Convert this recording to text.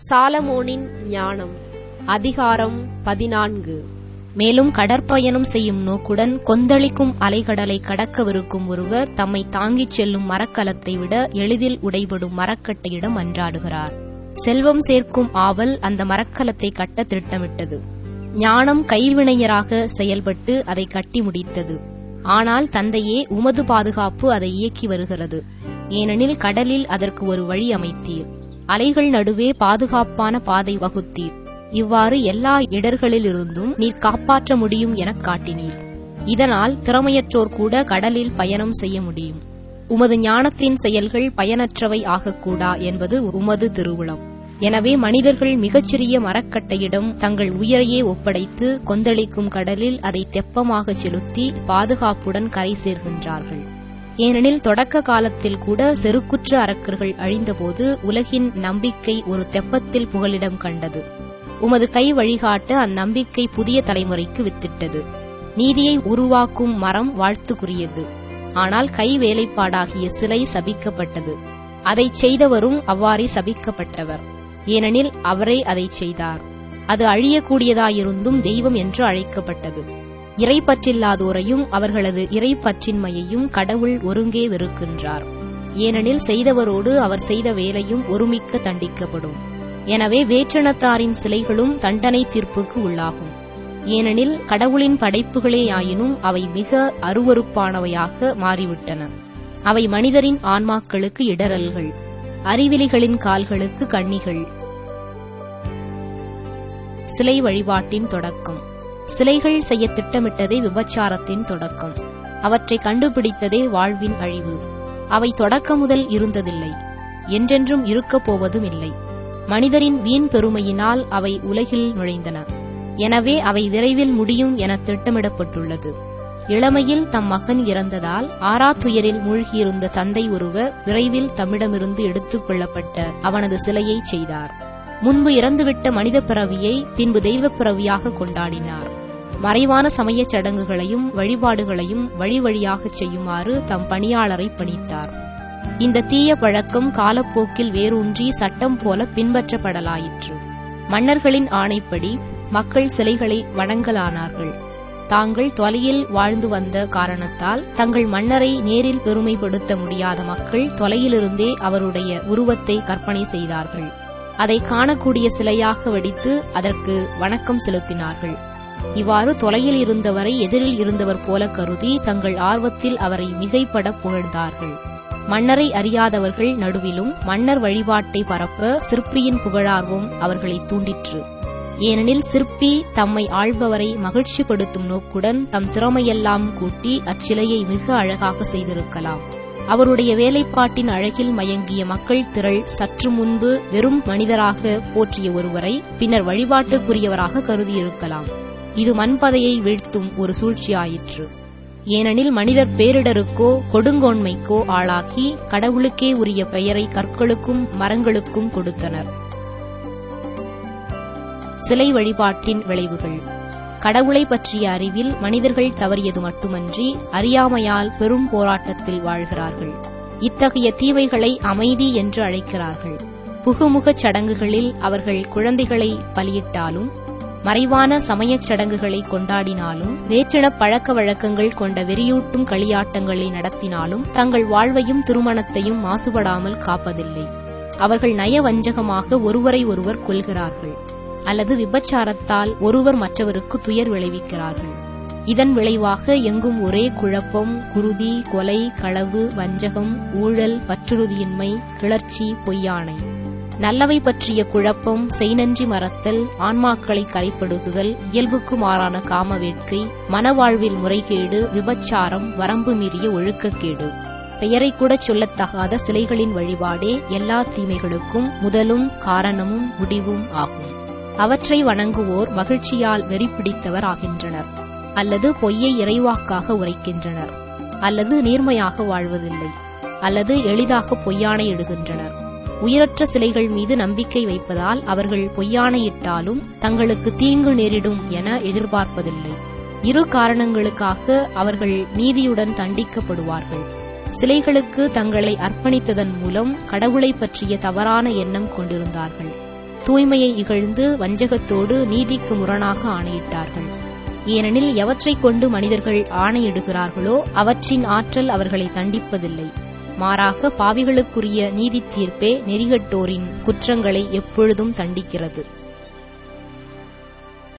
சாலமோனின் ஞானம் அதிகாரம் பதினான்கு மேலும் கடற்பயணம் செய்யும் நோக்குடன் கொந்தளிக்கும் அலைகடலை கடக்கவிருக்கும் ஒருவர் தம்மை தாங்கிச் செல்லும் மரக்கலத்தை விட எளிதில் உடைபடும் மரக்கட்டையிடம் அன்றாடுகிறார் செல்வம் சேர்க்கும் ஆவல் அந்த மரக்கலத்தை கட்ட திட்டமிட்டது ஞானம் கைவினைஞராக செயல்பட்டு அதை கட்டி முடித்தது ஆனால் தந்தையே உமது பாதுகாப்பு அதை இயக்கி வருகிறது ஏனெனில் கடலில் அதற்கு ஒரு வழி அமைத்தீர் அலைகள் நடுவே பாதுகாப்பான பாதை வகுத்தீர் இவ்வாறு எல்லா இடர்களிலிருந்தும் நீர் காப்பாற்ற முடியும் எனக் காட்டினீர் இதனால் திறமையற்றோர் கூட கடலில் பயணம் செய்ய முடியும் உமது ஞானத்தின் செயல்கள் பயனற்றவை ஆகக்கூடா என்பது உமது திருவுளம் எனவே மனிதர்கள் மிகச்சிறிய மரக்கட்டையிடம் தங்கள் உயிரையே ஒப்படைத்து கொந்தளிக்கும் கடலில் அதை தெப்பமாக செலுத்தி பாதுகாப்புடன் கரை சேர்கின்றார்கள் ஏனெனில் தொடக்க காலத்தில் கூட செருக்குற்ற அரக்கர்கள் அழிந்தபோது உலகின் நம்பிக்கை ஒரு தெப்பத்தில் புகலிடம் கண்டது உமது கை வழிகாட்ட அந்நம்பிக்கை புதிய தலைமுறைக்கு வித்திட்டது நீதியை உருவாக்கும் மரம் வாழ்த்துக்குரியது ஆனால் கை வேலைப்பாடாகிய சிலை சபிக்கப்பட்டது அதைச் செய்தவரும் அவ்வாறே சபிக்கப்பட்டவர் ஏனெனில் அவரே அதைச் செய்தார் அது அழியக்கூடியதாயிருந்தும் தெய்வம் என்று அழைக்கப்பட்டது இறைப்பற்றில்லாதோரையும் அவர்களது இறைப்பற்றின்மையையும் கடவுள் ஒருங்கே வெறுக்கின்றார் ஏனெனில் செய்தவரோடு அவர் செய்த வேலையும் ஒருமிக்க தண்டிக்கப்படும் எனவே வேற்றினத்தாரின் சிலைகளும் தண்டனை தீர்ப்புக்கு உள்ளாகும் ஏனெனில் கடவுளின் படைப்புகளேயாயினும் அவை மிக அருவறுப்பானவையாக மாறிவிட்டன அவை மனிதரின் ஆன்மாக்களுக்கு இடரல்கள் அறிவிலிகளின் கால்களுக்கு கண்ணிகள் சிலை வழிபாட்டின் தொடக்கம் சிலைகள் செய்ய திட்டமிட்டதே விபச்சாரத்தின் தொடக்கம் அவற்றை கண்டுபிடித்ததே வாழ்வின் அழிவு அவை தொடக்க முதல் இருந்ததில்லை என்றென்றும் இருக்கப் போவதும் இல்லை மனிதரின் வீண் பெருமையினால் அவை உலகில் நுழைந்தன எனவே அவை விரைவில் முடியும் என திட்டமிடப்பட்டுள்ளது இளமையில் தம் மகன் இறந்ததால் ஆறாத்துயரில் மூழ்கியிருந்த தந்தை ஒருவர் விரைவில் தம்மிடமிருந்து எடுத்துக் கொள்ளப்பட்ட அவனது சிலையை செய்தார் முன்பு இறந்துவிட்ட மனித பிறவியை பின்பு தெய்வப் பிறவியாக கொண்டாடினார் மறைவான சமயச் சடங்குகளையும் வழிபாடுகளையும் வழி வழியாகச் செய்யுமாறு தம் பணியாளரை பணித்தார் இந்த தீய பழக்கம் காலப்போக்கில் வேரூன்றி சட்டம் போல பின்பற்றப்படலாயிற்று மன்னர்களின் ஆணைப்படி மக்கள் சிலைகளை வணங்கலானார்கள் தாங்கள் தொலையில் வாழ்ந்து வந்த காரணத்தால் தங்கள் மன்னரை நேரில் பெருமைப்படுத்த முடியாத மக்கள் தொலையிலிருந்தே அவருடைய உருவத்தை கற்பனை செய்தார்கள் அதை காணக்கூடிய சிலையாக வடித்து அதற்கு வணக்கம் செலுத்தினார்கள் இவ்வாறு தொலையில் இருந்தவரை எதிரில் இருந்தவர் போல கருதி தங்கள் ஆர்வத்தில் அவரை மிகைப்பட புகழ்ந்தார்கள் மன்னரை அறியாதவர்கள் நடுவிலும் மன்னர் வழிபாட்டை பரப்ப சிற்பியின் புகழார்வம் அவர்களை தூண்டிற்று ஏனெனில் சிற்பி தம்மை ஆள்பவரை மகிழ்ச்சிப்படுத்தும் நோக்குடன் தம் திறமையெல்லாம் கூட்டி அச்சிலையை மிக அழகாக செய்திருக்கலாம் அவருடைய வேலைப்பாட்டின் அழகில் மயங்கிய மக்கள் திரள் சற்று முன்பு வெறும் மனிதராக போற்றிய ஒருவரை பின்னர் வழிபாட்டுக்குரியவராக கருதியிருக்கலாம் இது மண்பதையை வீழ்த்தும் ஒரு சூழ்ச்சியாயிற்று ஏனெனில் மனிதர் பேரிடருக்கோ கொடுங்கோன்மைக்கோ ஆளாக்கி கடவுளுக்கே உரிய பெயரை கற்களுக்கும் மரங்களுக்கும் கொடுத்தனர் சிலை வழிபாட்டின் விளைவுகள் கடவுளை பற்றிய அறிவில் மனிதர்கள் தவறியது மட்டுமன்றி அறியாமையால் பெரும் போராட்டத்தில் வாழ்கிறார்கள் இத்தகைய தீமைகளை அமைதி என்று அழைக்கிறார்கள் புகுமுகச் சடங்குகளில் அவர்கள் குழந்தைகளை பலியிட்டாலும் மறைவான சமயச் சடங்குகளை கொண்டாடினாலும் வேற்றின பழக்க வழக்கங்கள் கொண்ட வெறியூட்டும் களியாட்டங்களை நடத்தினாலும் தங்கள் வாழ்வையும் திருமணத்தையும் மாசுபடாமல் காப்பதில்லை அவர்கள் நயவஞ்சகமாக ஒருவரை ஒருவர் கொள்கிறார்கள் அல்லது விபச்சாரத்தால் ஒருவர் மற்றவருக்கு துயர் விளைவிக்கிறார்கள் இதன் விளைவாக எங்கும் ஒரே குழப்பம் குருதி கொலை களவு வஞ்சகம் ஊழல் பற்றுறுதியின்மை கிளர்ச்சி பொய்யானை நல்லவை பற்றிய குழப்பம் செய்நன்றி மறத்தல் ஆன்மாக்களை கரைப்படுத்துதல் இயல்புக்கு மாறான காம வேட்கை மனவாழ்வில் முறைகேடு விபச்சாரம் வரம்பு மீறிய ஒழுக்கக்கேடு பெயரை கூட சொல்லத்தகாத சிலைகளின் வழிபாடே எல்லா தீமைகளுக்கும் முதலும் காரணமும் முடிவும் ஆகும் அவற்றை வணங்குவோர் மகிழ்ச்சியால் வெறிப்பிடித்தவர் ஆகின்றனர் அல்லது பொய்யை இறைவாக்காக உரைக்கின்றனர் அல்லது நேர்மையாக வாழ்வதில்லை அல்லது எளிதாக பொய்யானை இடுகின்றனர் உயிரற்ற சிலைகள் மீது நம்பிக்கை வைப்பதால் அவர்கள் பொய்யானையிட்டாலும் தங்களுக்கு தீங்கு நேரிடும் என எதிர்பார்ப்பதில்லை இரு காரணங்களுக்காக அவர்கள் நீதியுடன் தண்டிக்கப்படுவார்கள் சிலைகளுக்கு தங்களை அர்ப்பணித்ததன் மூலம் கடவுளை பற்றிய தவறான எண்ணம் கொண்டிருந்தார்கள் தூய்மையை இகழ்ந்து வஞ்சகத்தோடு நீதிக்கு முரணாக ஆணையிட்டார்கள் ஏனெனில் எவற்றைக் கொண்டு மனிதர்கள் ஆணையிடுகிறார்களோ அவற்றின் ஆற்றல் அவர்களை தண்டிப்பதில்லை மாறாக பாவிகளுக்குரிய நீதித் தீர்ப்பே நெறிகட்டோரின் குற்றங்களை எப்பொழுதும் தண்டிக்கிறது